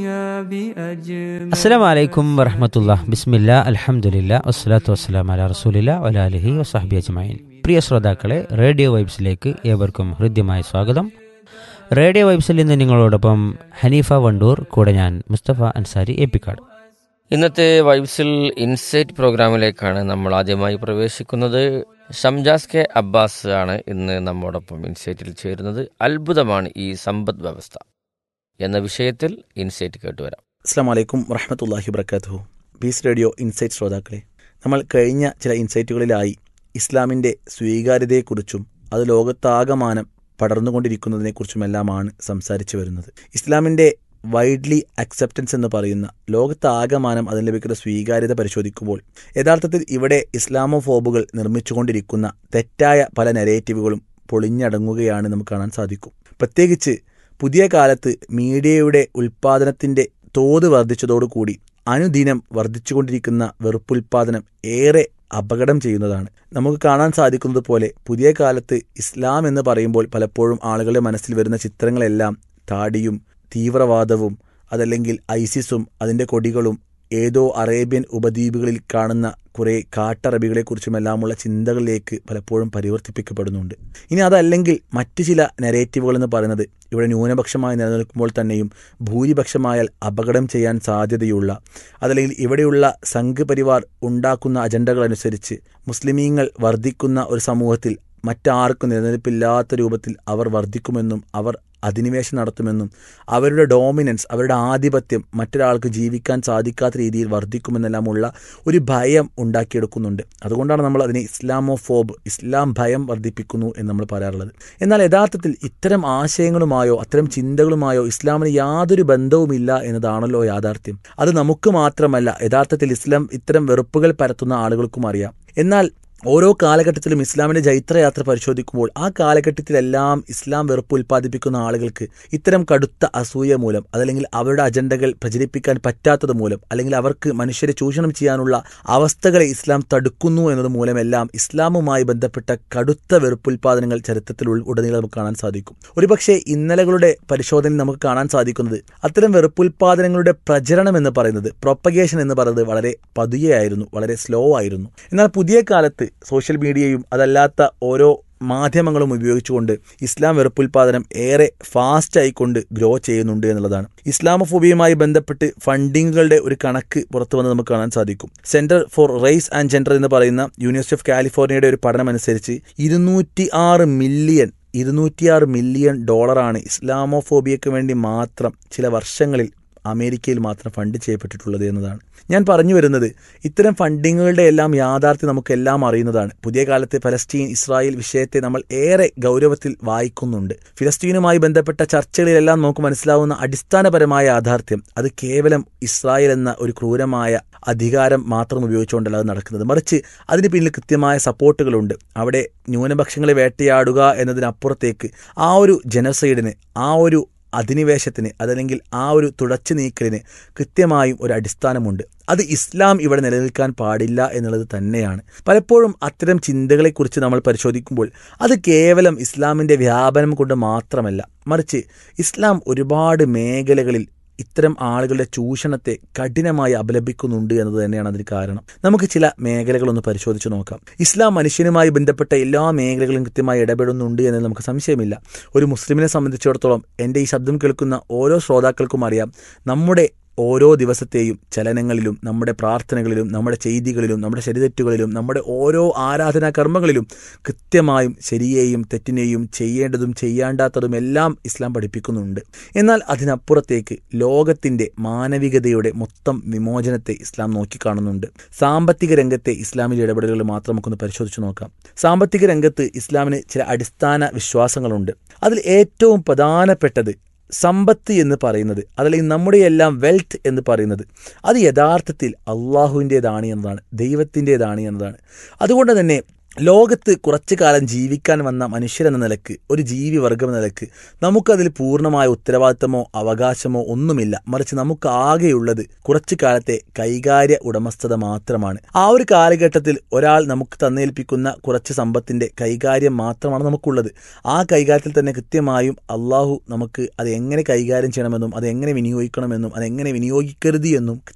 അസ്സലാം വലൈക്കും വറഹമത്തുള്ള ബിസ്മില്ല അലഹമുല്ല വസ്സലാത്തു വസ്സലാം അല റസൂലില്ല വലാലിഹി വസാഹബി അജ്മൈൻ പ്രിയ ശ്രോതാക്കളെ റേഡിയോ വൈബ്സിലേക്ക് ഏവർക്കും ഹൃദ്യമായ സ്വാഗതം റേഡിയോ വൈബ്സിൽ ഇന്ന് നിങ്ങളോടൊപ്പം ഹനീഫ വണ്ടൂർ കൂടെ ഞാൻ മുസ്തഫ അൻസാരി എപ്പിക്കാട് ഇന്നത്തെ വൈബ്സിൽ ഇൻസൈറ്റ് പ്രോഗ്രാമിലേക്കാണ് നമ്മൾ ആദ്യമായി പ്രവേശിക്കുന്നത് ഷംജാസ് കെ അബ്ബാസ് ആണ് ഇന്ന് നമ്മോടൊപ്പം ഇൻസൈറ്റിൽ ചേരുന്നത് അത്ഭുതമാണ് ഈ സമ്പദ് വ്യവസ്ഥ എന്ന വിഷയത്തിൽ ഇൻസൈറ്റ് കേട്ടുവരാം അസ്സാം വലൈക്കും വറഹമത്തല്ലാഹി വബർക്കാത്തു പീസ് റേഡിയോ ഇൻസൈറ്റ് ശ്രോതാക്കളെ നമ്മൾ കഴിഞ്ഞ ചില ഇൻസൈറ്റുകളിലായി ഇസ്ലാമിൻ്റെ സ്വീകാര്യതയെക്കുറിച്ചും അത് ലോകത്താകമാനം പടർന്നുകൊണ്ടിരിക്കുന്നതിനെക്കുറിച്ചുമെല്ലാമാണ് സംസാരിച്ചു വരുന്നത് ഇസ്ലാമിൻ്റെ വൈഡ്ലി അക്സെപ്റ്റൻസ് എന്ന് പറയുന്ന ലോകത്താകമാനം അതിന് ലഭിക്കുന്ന സ്വീകാര്യത പരിശോധിക്കുമ്പോൾ യഥാർത്ഥത്തിൽ ഇവിടെ ഇസ്ലാമോഫോബുകൾ നിർമ്മിച്ചുകൊണ്ടിരിക്കുന്ന തെറ്റായ പല നെറേറ്റീവുകളും പൊളിഞ്ഞടങ്ങുകയാണ് നമുക്ക് കാണാൻ സാധിക്കും പ്രത്യേകിച്ച് പുതിയ കാലത്ത് മീഡിയയുടെ ഉൽപ്പാദനത്തിന്റെ തോത് വർദ്ധിച്ചതോടുകൂടി അനുദിനം വർദ്ധിച്ചുകൊണ്ടിരിക്കുന്ന വെറുപ്പുൽപാദനം ഏറെ അപകടം ചെയ്യുന്നതാണ് നമുക്ക് കാണാൻ സാധിക്കുന്നത് പോലെ പുതിയ കാലത്ത് ഇസ്ലാം എന്ന് പറയുമ്പോൾ പലപ്പോഴും ആളുകളുടെ മനസ്സിൽ വരുന്ന ചിത്രങ്ങളെല്ലാം താടിയും തീവ്രവാദവും അതല്ലെങ്കിൽ ഐസിസും അതിൻ്റെ കൊടികളും ഏതോ അറേബ്യൻ ഉപദ്വീപുകളിൽ കാണുന്ന കുറേ കാട്ടറബികളെക്കുറിച്ചുമെല്ലാമുള്ള ചിന്തകളിലേക്ക് പലപ്പോഴും പരിവർത്തിപ്പിക്കപ്പെടുന്നുണ്ട് ഇനി അതല്ലെങ്കിൽ മറ്റു ചില നെറേറ്റീവുകൾ എന്ന് പറയുന്നത് ഇവിടെ ന്യൂനപക്ഷമായി നിലനിൽക്കുമ്പോൾ തന്നെയും ഭൂരിപക്ഷമായാൽ അപകടം ചെയ്യാൻ സാധ്യതയുള്ള അതല്ലെങ്കിൽ ഇവിടെയുള്ള സംഘ് പരിവാർ ഉണ്ടാക്കുന്ന അജണ്ടകൾ അനുസരിച്ച് മുസ്ലിമീങ്ങൾ വർദ്ധിക്കുന്ന ഒരു സമൂഹത്തിൽ മറ്റാർക്കും നിലനിൽപ്പില്ലാത്ത രൂപത്തിൽ അവർ വർദ്ധിക്കുമെന്നും അവർ അധിനിവേശം നടത്തുമെന്നും അവരുടെ ഡോമിനൻസ് അവരുടെ ആധിപത്യം മറ്റൊരാൾക്ക് ജീവിക്കാൻ സാധിക്കാത്ത രീതിയിൽ വർദ്ധിക്കുമെന്നെല്ലാമുള്ള ഒരു ഭയം ഉണ്ടാക്കിയെടുക്കുന്നുണ്ട് അതുകൊണ്ടാണ് നമ്മൾ അതിനെ ഇസ്ലാമോഫോബ് ഇസ്ലാം ഭയം വർദ്ധിപ്പിക്കുന്നു എന്ന് നമ്മൾ പറയാറുള്ളത് എന്നാൽ യഥാർത്ഥത്തിൽ ഇത്തരം ആശയങ്ങളുമായോ അത്തരം ചിന്തകളുമായോ ഇസ്ലാമിന് യാതൊരു ബന്ധവുമില്ല എന്നതാണല്ലോ യാഥാർത്ഥ്യം അത് നമുക്ക് മാത്രമല്ല യഥാർത്ഥത്തിൽ ഇസ്ലാം ഇത്തരം വെറുപ്പുകൾ പരത്തുന്ന ആളുകൾക്കും അറിയാം എന്നാൽ ഓരോ കാലഘട്ടത്തിലും ഇസ്ലാമിന്റെ ജൈത്രയാത്ര പരിശോധിക്കുമ്പോൾ ആ കാലഘട്ടത്തിലെല്ലാം ഇസ്ലാം വെറുപ്പ് ഉൽപ്പാദിപ്പിക്കുന്ന ആളുകൾക്ക് ഇത്തരം കടുത്ത അസൂയ മൂലം അതല്ലെങ്കിൽ അവരുടെ അജണ്ടകൾ പ്രചരിപ്പിക്കാൻ പറ്റാത്തത് മൂലം അല്ലെങ്കിൽ അവർക്ക് മനുഷ്യരെ ചൂഷണം ചെയ്യാനുള്ള അവസ്ഥകളെ ഇസ്ലാം തടുക്കുന്നു എന്നത് മൂലമെല്ലാം ഇസ്ലാമുമായി ബന്ധപ്പെട്ട കടുത്ത വെറുപ്പുൽപാദനങ്ങൾ ചരിത്രത്തിൽ ഉടനീളം നമുക്ക് കാണാൻ സാധിക്കും ഒരുപക്ഷെ ഇന്നലകളുടെ പരിശോധനയിൽ നമുക്ക് കാണാൻ സാധിക്കുന്നത് അത്തരം വെറുപ്പുൽപാദനങ്ങളുടെ പ്രചരണം എന്ന് പറയുന്നത് പ്രൊപ്പഗേഷൻ എന്ന് പറയുന്നത് വളരെ പതിയെയായിരുന്നു വളരെ സ്ലോ ആയിരുന്നു എന്നാൽ പുതിയ കാലത്ത് സോഷ്യൽ മീഡിയയും അതല്ലാത്ത ഓരോ മാധ്യമങ്ങളും ഉപയോഗിച്ചുകൊണ്ട് ഇസ്ലാം വെറുപ്പുൽപാദനം ഏറെ ഫാസ്റ്റ് ആയിക്കൊണ്ട് ഗ്രോ ചെയ്യുന്നുണ്ട് എന്നുള്ളതാണ് ഇസ്ലാമോഫോബിയുമായി ബന്ധപ്പെട്ട് ഫണ്ടിങ്ങുകളുടെ ഒരു കണക്ക് പുറത്തു വന്ന് നമുക്ക് കാണാൻ സാധിക്കും centre for rice and gender എന്ന് പറയുന്ന യൂണിവേഴ്സിറ്റി ഓഫ് കാലിഫോർണിയയുടെ ഒരു പഠനം അനുസരിച്ച് ഇരുന്നൂറ്റി ആറ് മില്യൺ ഇരുന്നൂറ്റിയാറ് മില്യൺ ഡോളറാണ് ഇസ്ലാമോഫോബിയയ്ക്ക് വേണ്ടി മാത്രം ചില വർഷങ്ങളിൽ അമേരിക്കയിൽ മാത്രം ഫണ്ട് ചെയ്യപ്പെട്ടിട്ടുള്ളത് എന്നതാണ് ഞാൻ പറഞ്ഞു വരുന്നത് ഇത്തരം ഫണ്ടിങ്ങുകളുടെ എല്ലാം യാഥാർത്ഥ്യം നമുക്കെല്ലാം അറിയുന്നതാണ് പുതിയ കാലത്ത് ഫലസ്തീൻ ഇസ്രായേൽ വിഷയത്തെ നമ്മൾ ഏറെ ഗൗരവത്തിൽ വായിക്കുന്നുണ്ട് ഫിലസ്തീനുമായി ബന്ധപ്പെട്ട ചർച്ചകളിലെല്ലാം നമുക്ക് മനസ്സിലാവുന്ന അടിസ്ഥാനപരമായ യാഥാർത്ഥ്യം അത് കേവലം ഇസ്രായേൽ എന്ന ഒരു ക്രൂരമായ അധികാരം മാത്രം ഉപയോഗിച്ചുകൊണ്ടല്ല അത് നടക്കുന്നത് മറിച്ച് അതിന് പിന്നിൽ കൃത്യമായ സപ്പോർട്ടുകളുണ്ട് അവിടെ ന്യൂനപക്ഷങ്ങളെ വേട്ടയാടുക എന്നതിനപ്പുറത്തേക്ക് ആ ഒരു ജനസൈഡിന് ആ ഒരു അധിനിവേശത്തിന് അതല്ലെങ്കിൽ ആ ഒരു തുടച്ചു നീക്കലിന് കൃത്യമായും ഒരു അടിസ്ഥാനമുണ്ട് അത് ഇസ്ലാം ഇവിടെ നിലനിൽക്കാൻ പാടില്ല എന്നുള്ളത് തന്നെയാണ് പലപ്പോഴും അത്തരം ചിന്തകളെക്കുറിച്ച് നമ്മൾ പരിശോധിക്കുമ്പോൾ അത് കേവലം ഇസ്ലാമിൻ്റെ വ്യാപനം കൊണ്ട് മാത്രമല്ല മറിച്ച് ഇസ്ലാം ഒരുപാട് മേഖലകളിൽ ഇത്തരം ആളുകളുടെ ചൂഷണത്തെ കഠിനമായി അപലപിക്കുന്നുണ്ട് എന്നത് തന്നെയാണ് അതിന് കാരണം നമുക്ക് ചില മേഖലകളൊന്ന് പരിശോധിച്ച് നോക്കാം ഇസ്ലാം മനുഷ്യനുമായി ബന്ധപ്പെട്ട എല്ലാ മേഖലകളും കൃത്യമായി ഇടപെടുന്നുണ്ട് എന്ന് നമുക്ക് സംശയമില്ല ഒരു മുസ്ലിമിനെ സംബന്ധിച്ചിടത്തോളം എൻ്റെ ഈ ശബ്ദം കേൾക്കുന്ന ഓരോ ശ്രോതാക്കൾക്കും അറിയാം നമ്മുടെ ഓരോ ദിവസത്തെയും ചലനങ്ങളിലും നമ്മുടെ പ്രാർത്ഥനകളിലും നമ്മുടെ ചെയ്തികളിലും നമ്മുടെ ശരിതെറ്റുകളിലും നമ്മുടെ ഓരോ ആരാധനാ കർമ്മങ്ങളിലും കൃത്യമായും ശരിയെയും തെറ്റിനെയും ചെയ്യേണ്ടതും ചെയ്യാണ്ടാത്തതും എല്ലാം ഇസ്ലാം പഠിപ്പിക്കുന്നുണ്ട് എന്നാൽ അതിനപ്പുറത്തേക്ക് ലോകത്തിൻ്റെ മാനവികതയുടെ മൊത്തം വിമോചനത്തെ ഇസ്ലാം നോക്കിക്കാണുന്നുണ്ട് സാമ്പത്തിക രംഗത്തെ ഇസ്ലാമിലെ ഇടപെടലുകൾ മാത്രം നമുക്കൊന്ന് പരിശോധിച്ച് നോക്കാം സാമ്പത്തിക രംഗത്ത് ഇസ്ലാമിന് ചില അടിസ്ഥാന വിശ്വാസങ്ങളുണ്ട് അതിൽ ഏറ്റവും പ്രധാനപ്പെട്ടത് സമ്പത്ത് എന്ന് പറയുന്നത് അതല്ലെങ്കിൽ നമ്മുടെ എല്ലാം വെൽത്ത് എന്ന് പറയുന്നത് അത് യഥാർത്ഥത്തിൽ അള്ളാഹുവിൻ്റേതാണ് എന്നതാണ് ദൈവത്തിൻ്റേതാണ് എന്നതാണ് അതുകൊണ്ട് തന്നെ ലോകത്ത് കുറച്ചു കാലം ജീവിക്കാൻ വന്ന മനുഷ്യരെന്ന നിലക്ക് ഒരു ജീവി വർഗം എന്ന നിലക്ക് നമുക്കതിൽ പൂർണ്ണമായ ഉത്തരവാദിത്തമോ അവകാശമോ ഒന്നുമില്ല മറിച്ച് നമുക്ക് ആകെയുള്ളത് കുറച്ചു കാലത്തെ കൈകാര്യ ഉടമസ്ഥത മാത്രമാണ് ആ ഒരു കാലഘട്ടത്തിൽ ഒരാൾ നമുക്ക് തന്നേൽപ്പിക്കുന്ന കുറച്ച് സമ്പത്തിന്റെ കൈകാര്യം മാത്രമാണ് നമുക്കുള്ളത് ആ കൈകാര്യത്തിൽ തന്നെ കൃത്യമായും അള്ളാഹു നമുക്ക് അത് എങ്ങനെ കൈകാര്യം ചെയ്യണമെന്നും അത് എങ്ങനെ വിനിയോഗിക്കണമെന്നും അത് എങ്ങനെ വിനിയോഗിക്കരുത് എന്നും